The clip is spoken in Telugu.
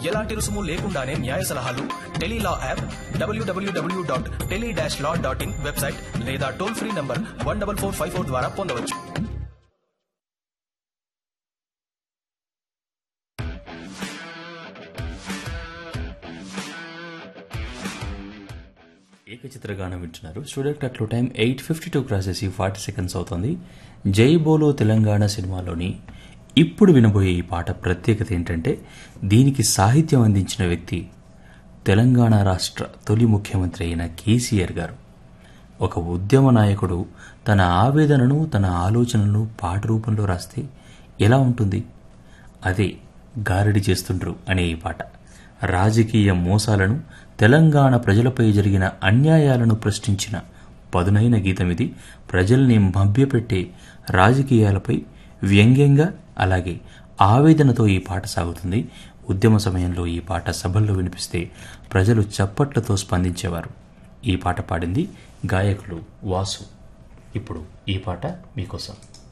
ఎలాంటి రుసుము లేకుండానే న్యాయ సలహాలు tele law app W W W dot tele dash law dot in website లేదా toll free number one double four five four ద్వారా పొందవచ్చు ఏకచిత్రగానం వింటున్నారు స్టూడియో క్లాక్లో time eight fifty two crosses forty seconds అవుతుంది జై బోలో తెలంగాణ సినిమాలోని ఇప్పుడు వినబోయే ఈ పాట ప్రత్యేకత ఏంటంటే దీనికి సాహిత్యం అందించిన వ్యక్తి తెలంగాణ రాష్ట్ర తొలి ముఖ్యమంత్రి అయిన కేసీఆర్ గారు ఒక ఉద్యమ నాయకుడు తన ఆవేదనను తన ఆలోచనలను పాట రూపంలో రాస్తే ఎలా ఉంటుంది అదే గారడి చేస్తుండ్రు అనే ఈ పాట రాజకీయ మోసాలను తెలంగాణ ప్రజలపై జరిగిన అన్యాయాలను ప్రశ్నించిన పదునైన గీతం ఇది ప్రజల్ని మభ్యపెట్టే రాజకీయాలపై వ్యంగ్యంగా అలాగే ఆవేదనతో ఈ పాట సాగుతుంది ఉద్యమ సమయంలో ఈ పాట సభల్లో వినిపిస్తే ప్రజలు చప్పట్లతో స్పందించేవారు ఈ పాట పాడింది గాయకులు వాసు ఇప్పుడు ఈ పాట మీకోసం